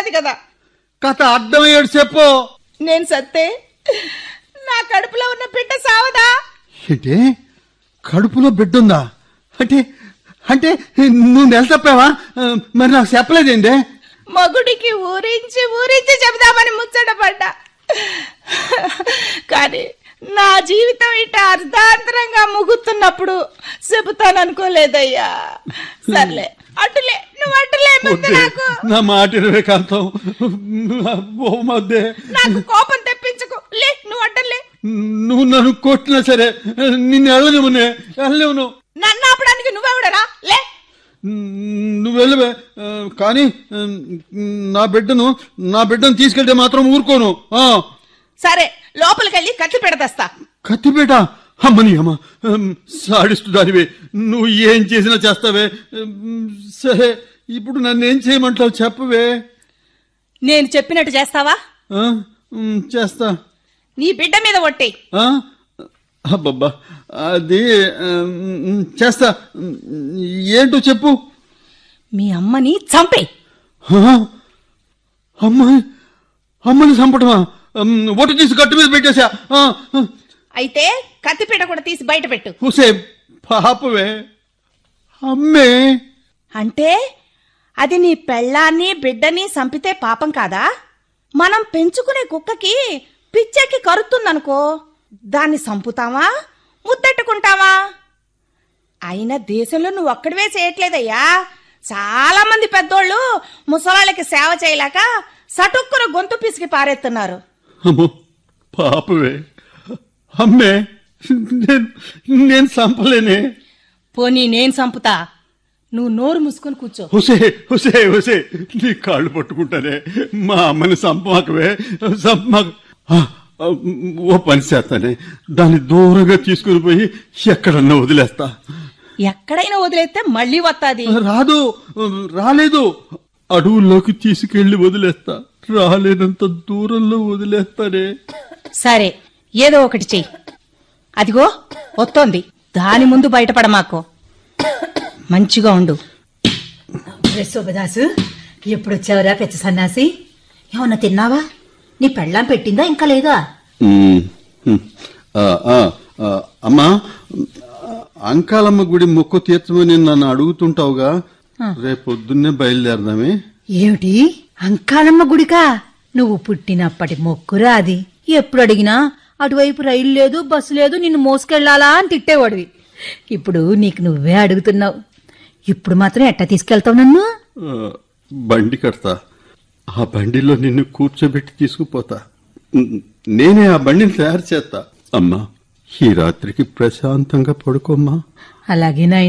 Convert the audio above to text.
సరిపోయేది కదా కథ అర్థమయ్యాడు చెప్పు నేను సత్తే నా కడుపులో ఉన్న బిడ్డ సావదా ఏంటి కడుపులో బిడ్డుందా అంటే అంటే నువ్వు నెల తప్పావా ఆ, మరి నాకు చెప్పలేదేంటి మగుడికి ఊరించి ఊరించి చెబుదామని ముచ్చటపడ్డా కానీ నా జీవితం ఇట అర్ధాంతరంగా ముగుతున్నప్పుడు చెబుతాననుకోలేదయ్యా సర్లే అటులే నువ్వు అటులే ముందు వద్దే, నాకు నా మాట ఇరవై కాంతం ఓ మధ్య నాకు కోపం తెప్పించకు లే నువ్వు అడ్డలే నువ్వు నన్ను కొట్టినా సరే నిన్ను వెళ్ళనివ్వనే వెళ్ళనివ్వను నన్ను ఆపడానికి నువ్వెవడరా లే నువ్వు వెళ్ళవే ఆ, కానీ ఆ, నా బిడ్డను నా బిడ్డను తీసుకెళ్తే మాత్రం ఊరుకోను ఆ సరే లోపలికెళ్ళి కత్తి పెడదస్తా కత్తిపేట అమ్మని అమ్మ సాడిస్తు దానివే నువ్వు ఏం చేసినా చేస్తావే ఉమ్, సరే ఇప్పుడు నన్ను ఏం చేయమంటావు చెప్పవే నేను చెప్పినట్టు చేస్తావా ఆ, ఉమ్, చేస్తా నీ బిడ్డ మీద ఒట్టేయి ఆ? అబ్బబ్బా అది ఉమ్, చేస్తా ఉమ్, ఏంటో చెప్పు మీ అమ్మని చంపే ఆ? అమ్మాయి అమ్మని చంపటమా ఉమ్, ఒట్టు తీసి గట్టు మీద పెట్టేశా ఆ, ఆ. అయితే కత్తిపీట కూడా తీసి బయట పెట్టు హుసే పాపవే అమ్మే అంటే అది నీ పెళ్ళాన్ని బిడ్డని చంపితే పాపం కాదా మనం పెంచుకునే కుక్కకి పిచ్చెక్కి కరుతుందనుకో దాన్ని చంపుతావా ముద్దెట్టుకుంటావా అయినా దేశంలో నువ్వు ఒక్కడివే చేయట్లేదయ్యా చాలా మంది పెద్దోళ్ళు ముసలాళ్ళకి సేవ చేయలేక సటుక్కున గొంతు పిసికి పారేస్తున్నారు అమ్మో పాపవే అమ్మే నేను నేను చంపలేనే పోనీ నేను చంపుతా నువ్వు నోరు మూసుకొని కూర్చో హుసే హుసే హుసే నీ కాళ్ళు పట్టుకుంటానే మా అమ్మని చంపమాకవే చంపమాక ఆ, ఆ, ఓ పని చేస్తానే దాన్ని దూరంగా తీసుకుని పోయి ఎక్కడన్నా వదిలేస్తా ఎక్కడైనా వదిలేస్తే మళ్ళీ వస్తాది రాదు రాలేదు అడవుల్లోకి తీసుకెళ్లి వదిలేస్తా రాలేనంత దూరంలో వదిలేస్తానే సరే ఏదో ఒకటి చెయ్యి అదిగో వస్తోంది దాని ముందు బయటపడ మాకు మంచిగా ఉండు రే శోభదాసు ఎప్పుడు వచ్చావురా పెచ్చ సన్నాసి ఏమన్నా తిన్నావా నీ పెళ్ళాం పెట్టిందా ఇంకా లేదా ఉమ్, ఉమ్. ఆ, ఆ, ఆ, అమ్మా అంకాలమ్మ గుడి మొక్కు తీర్చమని నన్ను అడుగుతుంటావుగా రేపొద్దున్నే బయలుదేరదామే ఏమిటి అంకాలమ్మ గుడికా నువ్వు పుట్టినప్పటి మొక్కురా అది ఎప్పుడు అడిగినా అటువైపు రైలు లేదు బస్సు లేదు నిన్ను మోసుకెళ్లాలా అని తిట్టేవాడివి ఇప్పుడు నీకు నువ్వే అడుగుతున్నావు ఇప్పుడు మాత్రం ఎట్టా తీసుకెళ్తావు నన్ను ఆ, బండి కడతా ఆ బండిలో నిన్ను కూర్చోబెట్టి తీసుకుపోతా ఉమ్, నేనే ఆ బండిని తయారు చేస్తా అమ్మా ఈ రాత్రికి ప్రశాంతంగా పడుకోమ్మా అలాగే నాయన